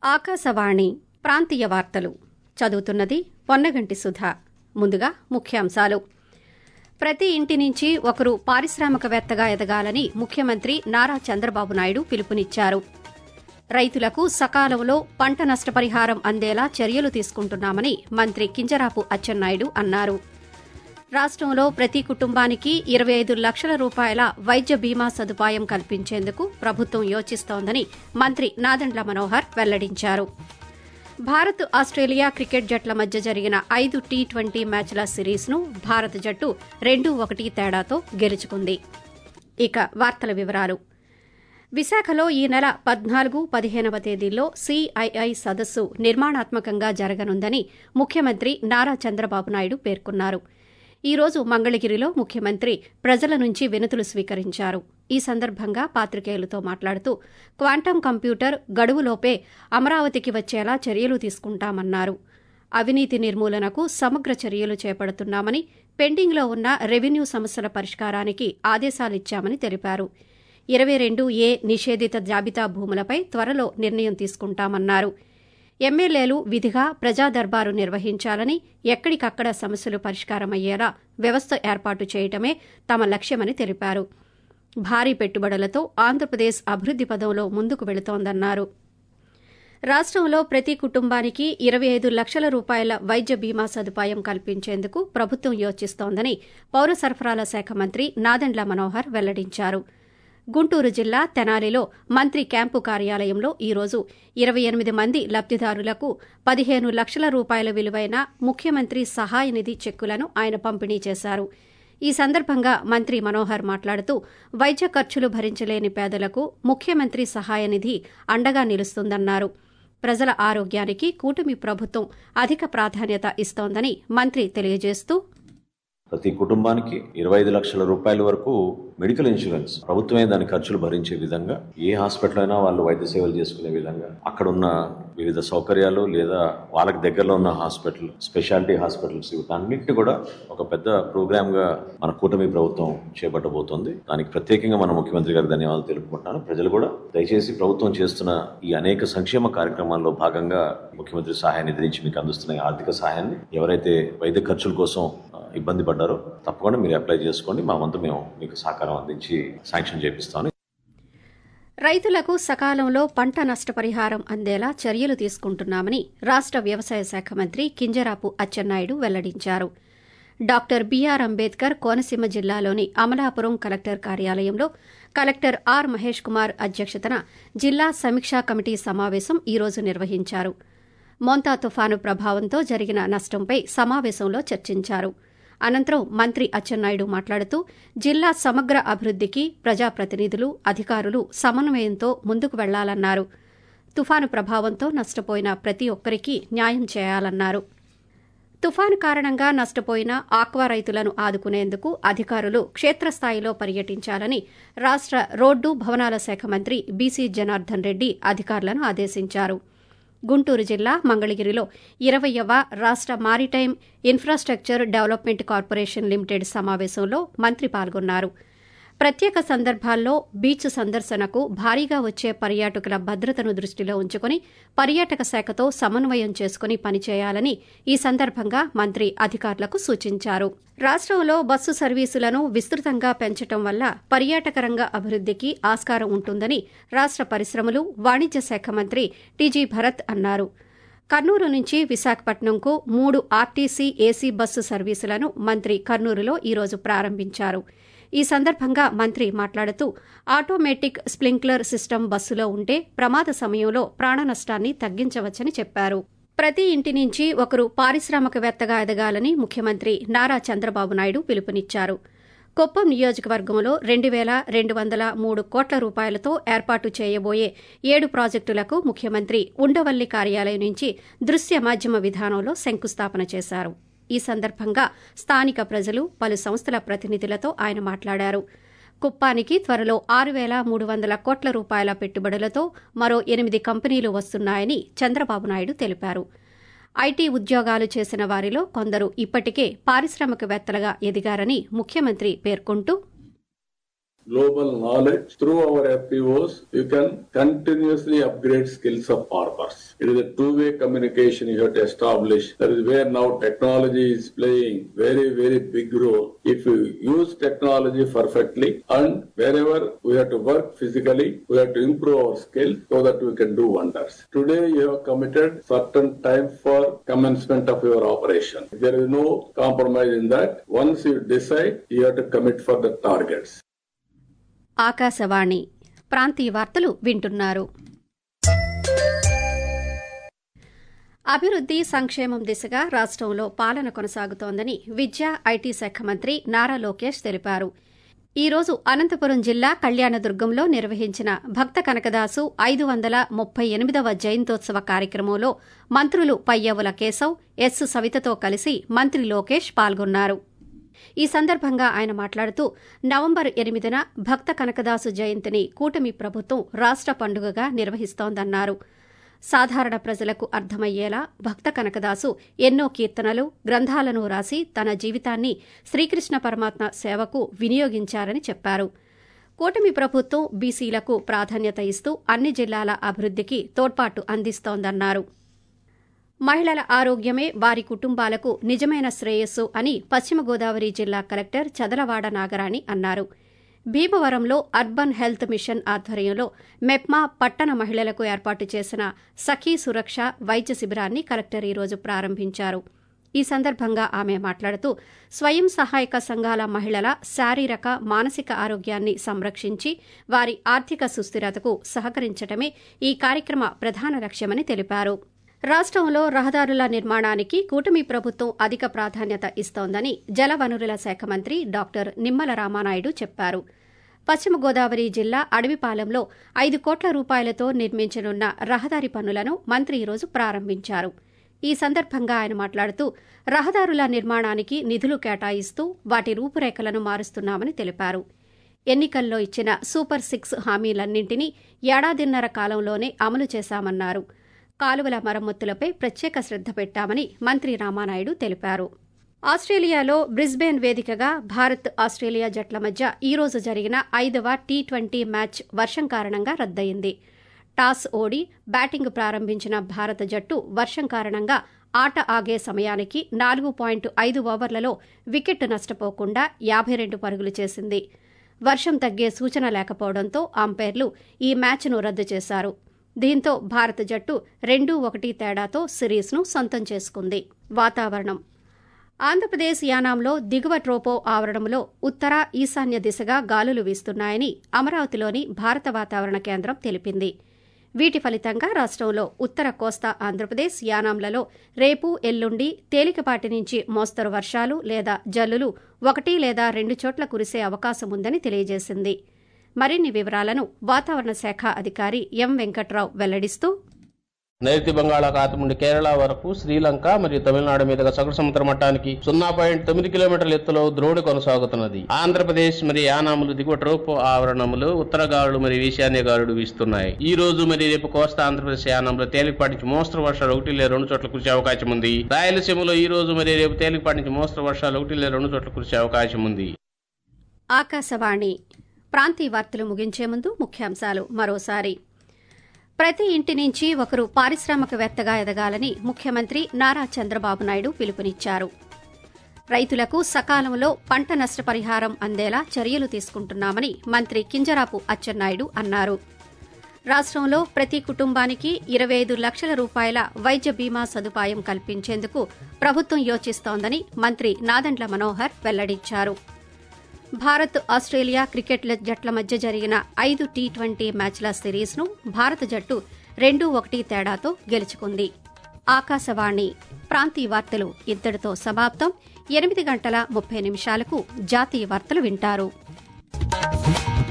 ఆకాశవాణి ప్రాంతీయ వార్తలు చదువుతున్నది పొన్నగంటి సుధా ముందుగా ముఖ్యాంశాలు ప్రతి ఇంటి నుంచి ఒకరు పారిశ్రామికవేత్తగా ఎదగాలని ముఖ్యమంత్రి నారా చంద్రబాబు నాయుడు పిలుపునిచ్చారు రైతులకు సకాలంలో పంట నష్టపరిహారం అందేలా చర్యలు తీసుకుంటున్నామని మంత్రి కింజరాపు అచ్చెన్నాయుడు అన్నారు రాష్టంలో ప్రతి కుటుంబానికి ఇరవై ఐదు లక్షల రూపాయల వైద్య బీమా సదుపాయం కల్పించేందుకు ప్రభుత్వం యోచిస్తోందని మంత్రి నాదెండ్ల మనోహర్ వెల్లడించారు భారత్ ఆస్ట్రేలియా క్రికెట్ జట్ల మధ్య జరిగిన ఐదు టీ ట్వంటీ మ్యాచ్ల సిరీస్ను భారత జట్టు రెండు ఒకటి తేడాతో గెలుచుకుంది ఇక వార్తల వివరాలు విశాఖలో ఈ నెల పద్నాలుగు పదిహేనవ తేదీల్లో సిఐఐ సదస్సు నిర్మాణాత్మకంగా జరగనుందని ముఖ్యమంత్రి నారా చంద్రబాబు నాయుడు పేర్కొన్నారు ఈ రోజు మంగళగిరిలో ముఖ్యమంత్రి ప్రజల నుంచి వినతులు స్వీకరించారు ఈ సందర్భంగా పాత్రికేయులతో మాట్లాడుతూ క్వాంటం కంప్యూటర్ గడువులోపే అమరావతికి వచ్చేలా చర్యలు తీసుకుంటామన్నారు అవినీతి నిర్మూలనకు సమగ్ర చర్యలు చేపడుతున్నామని పెండింగ్లో ఉన్న రెవెన్యూ సమస్యల పరిష్కారానికి ఆదేశాలిచ్చామని తెలిపారు ఇరవై రెండు ఏ నిషేధిత జాబితా భూములపై త్వరలో నిర్ణయం తీసుకుంటామన్నారు ఎమ్మెల్యేలు విధిగా ప్రజా దర్బారు నిర్వహించాలని ఎక్కడికక్కడ సమస్యలు పరిష్కారమయ్యేలా వ్యవస్థ ఏర్పాటు చేయటమే తమ లక్ష్యమని తెలిపారు భారీ పెట్టుబడులతో ఆంధ్రప్రదేశ్ అభివృద్ది పదంలో ముందుకు వెళుతోందన్నారు రాష్టంలో ప్రతి కుటుంబానికి ఇరవై ఐదు లక్షల రూపాయల వైద్య బీమా సదుపాయం కల్పించేందుకు ప్రభుత్వం యోచిస్తోందని పౌర సరఫరాల శాఖ మంత్రి నాదెండ్ల మనోహర్ వెల్లడించారు గుంటూరు జిల్లా తెనాలిలో మంత్రి క్యాంపు కార్యాలయంలో ఈ రోజు ఇరవై ఎనిమిది మంది లబ్దిదారులకు పదిహేను లక్షల రూపాయల విలువైన ముఖ్యమంత్రి సహాయ నిధి చెక్కులను ఆయన పంపిణీ చేశారు ఈ సందర్భంగా మంత్రి మనోహర్ మాట్లాడుతూ వైద్య ఖర్చులు భరించలేని పేదలకు ముఖ్యమంత్రి సహాయ నిధి అండగా నిలుస్తుందన్నారు ప్రజల ఆరోగ్యానికి కూటమి ప్రభుత్వం అధిక ప్రాధాన్యత ఇస్తోందని మంత్రి తెలియజేస్తూ ప్రతి కుటుంబానికి ఇరవై ఐదు లక్షల రూపాయల వరకు మెడికల్ ఇన్సూరెన్స్ ప్రభుత్వమే దాని ఖర్చులు భరించే విధంగా ఏ హాస్పిటల్ అయినా వాళ్ళు వైద్య సేవలు చేసుకునే విధంగా అక్కడ ఉన్న వివిధ సౌకర్యాలు లేదా వాళ్ళకి దగ్గరలో ఉన్న హాస్పిటల్ స్పెషాలిటీ హాస్పిటల్స్ వీటన్నిటిని కూడా ఒక పెద్ద ప్రోగ్రామ్ గా మన కూటమి ప్రభుత్వం చేపట్టబోతోంది దానికి ప్రత్యేకంగా మన ముఖ్యమంత్రి గారికి ధన్యవాదాలు తెలుపుకుంటున్నాను ప్రజలు కూడా దయచేసి ప్రభుత్వం చేస్తున్న ఈ అనేక సంక్షేమ కార్యక్రమాల్లో భాగంగా ముఖ్యమంత్రి సహాయ నిధి నుంచి మీకు అందిస్తున్న ఈ ఆర్థిక సహాయాన్ని ఎవరైతే వైద్య ఖర్చుల కోసం ఇబ్బంది పడ్డారో తప్పకుండా మీరు అప్లై చేసుకోండి మా వంతు మేము మీకు సహకారం అందించి శాంక్షన్ చేపిస్తామని రైతులకు సకాలంలో పంట నష్టపరిహారం అందేలా చర్యలు తీసుకుంటున్నామని రాష్ట వ్యవసాయ శాఖ మంత్రి కింజరాపు అచ్చెన్నాయుడు వెల్లడించారు డాక్టర్ బీఆర్ అంబేద్కర్ కోనసీమ జిల్లాలోని అమలాపురం కలెక్టర్ కార్యాలయంలో కలెక్టర్ ఆర్ మహేష్ కుమార్ అధ్యక్షతన జిల్లా సమీక్షా కమిటీ సమావేశం ఈ రోజు నిర్వహించారు మోంతా తుఫాను ప్రభావంతో జరిగిన నష్టంపై సమావేశంలో చర్చించారు అనంతరం మంత్రి అచ్చెన్నాయుడు మాట్లాడుతూ జిల్లా సమగ్ర అభివృద్దికి ప్రజాప్రతినిధులు అధికారులు సమన్వయంతో ముందుకు వెళ్లాలన్నారు తుఫాను ప్రభావంతో నష్టపోయిన ప్రతి ఒక్కరికి న్యాయం చేయాలన్నారు తుఫాను కారణంగా నష్టపోయిన ఆక్వా రైతులను ఆదుకునేందుకు అధికారులు క్షేత్రస్థాయిలో పర్యటించాలని రాష్ట రోడ్డు భవనాల శాఖ మంత్రి బీసీ జనార్దన్ రెడ్డి అధికారులను ఆదేశించారు గుంటూరు జిల్లా మంగళగిరిలో ఇరవయవ రాష్ట maritime infrastructure development corporation limited సమావేశంలో మంత్రి పాల్గొన్నారు ప్రత్యేక సందర్భాల్లో బీచ్ సందర్శనకు భారీగా వచ్చే పర్యాటకుల భద్రతను దృష్టిలో ఉంచుకుని పర్యాటక శాఖతో సమన్వయం చేసుకుని పనిచేయాలని ఈ సందర్భంగా మంత్రి అధికారులకు సూచించారు రాష్టంలో బస్సు సర్వీసులను విస్తృతంగా పెంచడం వల్ల పర్యాటక రంగ అభివృద్దికి ఆస్కారం ఉంటుందని రాష్ట పరిశ్రమలు వాణిజ్య శాఖ మంత్రి టీజీ భరత్ అన్నారు కర్నూలు నుంచి విశాఖపట్నంకు మూడు ఆర్టీసీ ఏసీ బస్సు సర్వీసులను మంత్రి కర్నూలులో ఈరోజు ప్రారంభించారు ఈ సందర్భంగా మంత్రి మాట్లాడుతూ ఆటోమేటిక్ స్ప్లింక్లర్ సిస్టమ్ బస్సులో ఉంటే ప్రమాద సమయంలో ప్రాణ నష్టాన్ని తగ్గించవచ్చని చెప్పారు ప్రతి ఇంటి నుంచి ఒకరు పారిశ్రామికవేత్తగా ఎదగాలని ముఖ్యమంత్రి నారా చంద్రబాబు నాయుడు పిలుపునిచ్చారు కొప్పం నియోజకవర్గంలో రెండు వేల రెండు వందల మూడు కోట్ల రూపాయలతో ఏర్పాటు చేయబోయే ఏడు ప్రాజెక్టులకు ముఖ్యమంత్రి ఉండవల్లి కార్యాలయం నుంచి దృశ్య మాధ్యమ విధానంలో శంకుస్థాపన చేశారు ఈ సందర్భంగా స్థానిక ప్రజలు పలు సంస్థల ప్రతినిధులతో ఆయన మాట్లాడారు కుప్పానికి త్వరలో ఆరు వేల మూడు వందల కోట్ల రూపాయల పెట్టుబడులతో మరో ఎనిమిది కంపెనీలు వస్తున్నాయని చంద్రబాబు నాయుడు తెలిపారు ఐటీ ఉద్యోగాలు చేసిన వారిలో కొందరు ఇప్పటికే పారిశ్రామికవేత్తలుగా ఎదిగారని ముఖ్యమంత్రి పేర్కొంటూ global knowledge through our FPOs, you can continuously upgrade skills of farmers. It is a two-way communication you have to establish. That is where now technology is playing very, very big role. If you use technology perfectly and wherever we have to work physically, we have to improve our skills so that we can do wonders. Today you have committed certain time for commencement of your operation. There is no compromise in that. Once you decide, you have to commit for the targets. Akashvani ప్రాంతీయ వార్తలు వింటున్నారు అభివృద్ది సంక్షేమం దిశగా రాష్టంలో పాలన కొనసాగుతోందని విద్యా ఐటీ శాఖ మంత్రి నారా లోకేష్ తెలిపారు ఈ రోజు అనంతపురం జిల్లా కళ్యాణదుర్గంలో నిర్వహించిన భక్త కనకదాసు ఐదు వందల ముప్పై ఎనిమిదవ జయంతోత్సవ కార్యక్రమంలో మంత్రులు పయ్యవుల కేశవ్ ఎస్ సవితతో కలిసి మంత్రి లోకేష్ పాల్గొన్నారు ఈ సందర్భంగా ఆయన మాట్లాడుతూ నవంబర్ ఎనిమిదిన భక్త కనకదాసు జయంతిని కూటమి ప్రభుత్వం రాష్ట పండుగగా నిర్వహిస్తోందన్నారు సాధారణ ప్రజలకు అర్థమయ్యేలా భక్త కనకదాసు ఎన్నో కీర్తనలు గ్రంథాలను రాసి తన జీవితాన్ని శ్రీకృష్ణ పరమాత్మ సేవకు వినియోగించారని చెప్పారు కూటమి ప్రభుత్వం బీసీలకు ప్రాధాన్యత ఇస్తూ అన్ని జిల్లాల అభివృద్దికి తోడ్పాటు అందిస్తోందన్నారు మహిళల ఆరోగ్యమే వారి కుటుంబాలకు నిజమైన శ్రేయస్సు అని పశ్చిమ గోదావరి జిల్లా కలెక్టర్ చదలవాడ నాగరాణి అన్నారు భీమవరంలో అర్బన్ హెల్త్ మిషన్ ఆధ్వర్యంలో మెప్మా పట్టణ మహిళలకు ఏర్పాటు చేసిన సఖీ సురక్ష వైద్య శిబిరాన్ని కలెక్టర్ ఈరోజు ప్రారంభించారు ఈ సందర్భంగా ఆమె మాట్లాడుతూ స్వయం సహాయక సంఘాల మహిళల శారీరక మానసిక ఆరోగ్యాన్ని సంరక్షించి వారి ఆర్థిక సుస్థిరతకు సహకరించడమే ఈ కార్యక్రమ ప్రధాన లక్ష్యమని తెలిపారు రాష్టంలో రహదారుల నిర్మాణానికి కూటమి ప్రభుత్వం అధిక ప్రాధాన్యత ఇస్తోందని జలవనరుల శాఖ మంత్రి డాక్టర్ నిమ్మల రామానాయుడు చెప్పారు పశ్చిమ గోదావరి జిల్లా అడవిపాలెంలో ఐదు కోట్ల రూపాయలతో నిర్మించనున్న రహదారి పనులను మంత్రి ఈరోజు ప్రారంభించారు ఈ సందర్భంగా ఆయన మాట్లాడుతూ రహదారుల నిర్మాణానికి నిధులు కేటాయిస్తూ వాటి రూపురేఖలను మారుస్తున్నామని తెలిపారు ఎన్నికల్లో ఇచ్చిన సూపర్ సిక్స్ హామీలన్నింటినీ ఏడాదిన్నర కాలంలోనే అమలు చేశామన్నారు కాలువల మరమ్మతులపై ప్రత్యేక శ్రద్ద పెట్టామని మంత్రి రామానాయుడు తెలిపారు ఆస్ట్రేలియాలో బ్రిస్బేన్ వేదికగా భారత్ ఆస్ట్రేలియా జట్ల మధ్య ఈ రోజు జరిగిన ఐదవ టీ ట్వంటీ మ్యాచ్ వర్షం కారణంగా రద్దయింది టాస్ ఓడి బ్యాటింగ్ ప్రారంభించిన భారత జట్టు వర్షం కారణంగా ఆట ఆగే సమయానికి నాలుగు పాయింట్ ఐదు ఓవర్లలో వికెట్ నష్టపోకుండా యాభై రెండు పరుగులు చేసింది వర్షం తగ్గే సూచన లేకపోవడంతో అంపైర్లు ఈ మ్యాచ్ను రద్దు చేశారు దీంతో భారత జట్టు రెండు ఒకటి తేడాతో సిరీస్ను సొంతం చేసుకుంది వాతావరణం ఆంధ్రప్రదేశ్ యానాంలో దిగువ ట్రోపో ఆవరణంలో ఉత్తర ఈశాన్య దిశగా గాలులు వీస్తున్నాయని అమరావతిలోని భారత వాతావరణ కేంద్రం తెలిపింది వీటి ఫలితంగా రాష్టంలో ఉత్తర కోస్తా ఆంధ్రప్రదేశ్ యానాంలలో రేపు ఎల్లుండి తేలికపాటి నుంచి మోస్తరు వర్షాలు లేదా జల్లులు ఒకటి లేదా రెండు చోట్ల కురిసే అవకాశం ఉందని తెలియజేసింది మరిన్ని వివరాలను వాతావరణ శాఖ అధికారి ఎం వెంకట్రావు వెల్లడిస్తూ నైరుతి బంగాళాఖాతం నుండి కేరళ వరకు శ్రీలంక మరియు తమిళనాడు మీదుగా సగటు సముద్ర మట్టానికి సున్నా పాయింట్ తొమ్మిది కిలోమీటర్ల ఎత్తులో ద్రోణి కొనసాగుతున్నది ఆంధ్రప్రదేశ్ మరియు యానాములు దిగువ ట్రోపు ఆవరణములు ఉత్తర గాలులు మరియు ఈశాన్య గాలులు వీస్తున్నాయి ఈ రోజు మరియు రేపు కోస్తా ఆంధ్రప్రదేశ్ యానంలో తేలికపాటి నుంచి మోస్తరు వర్షాలు ఒకటి లేదా రెండు చోట్ల కురిసే అవకాశం ఉంది రాయలసీమలో ఈ రోజు మరియు రేపు తేలికపాటి నుంచి మోస్తరు వర్షాలు ఒకటి లేదా రెండు చోట్ల కురిసే అవకాశం ఉంది ఆకాశవాణి ప్రాంతీయ వార్తలు ముగించే ముందు ముఖ్యాంశాలు మరోసారి ప్రతి ఇంటి నుంచి ఒకరు పారిశ్రామికవేత్తగా ఎదగాలని ముఖ్యమంత్రి నారా చంద్రబాబు నాయుడు పిలుపునిచ్చారు రైతులకు సకాలంలో పంట నష్టపరిహారం అందేలా చర్యలు తీసుకుంటున్నామని మంత్రి కింజరాపు అచ్చెన్నాయుడు అన్నారు రాష్టంలో ప్రతి కుటుంబానికి ఇరవై ఐదు లక్షల రూపాయల వైద్య బీమా సదుపాయం కల్పించేందుకు ప్రభుత్వం యోచిస్తోందని మంత్రి నాదండ్ల మనోహర్ వెల్లడించారు భారత్ ఆస్ట్రేలియా క్రికెట్ జట్ల మధ్య జరిగిన ఐదు టీ ట్వంటీ మ్యాచ్ల సిరీస్ను భారత జట్టు రెండు ఒకటి తేడాతో గెలుచుకుంది ఆకాశవాణి ప్రాంతీయ వార్తలు ఇద్దరితో సమాప్తం ఎనిమిది గంటల ముప్పై నిమిషాలకు జాతీయ వార్తలు వింటారు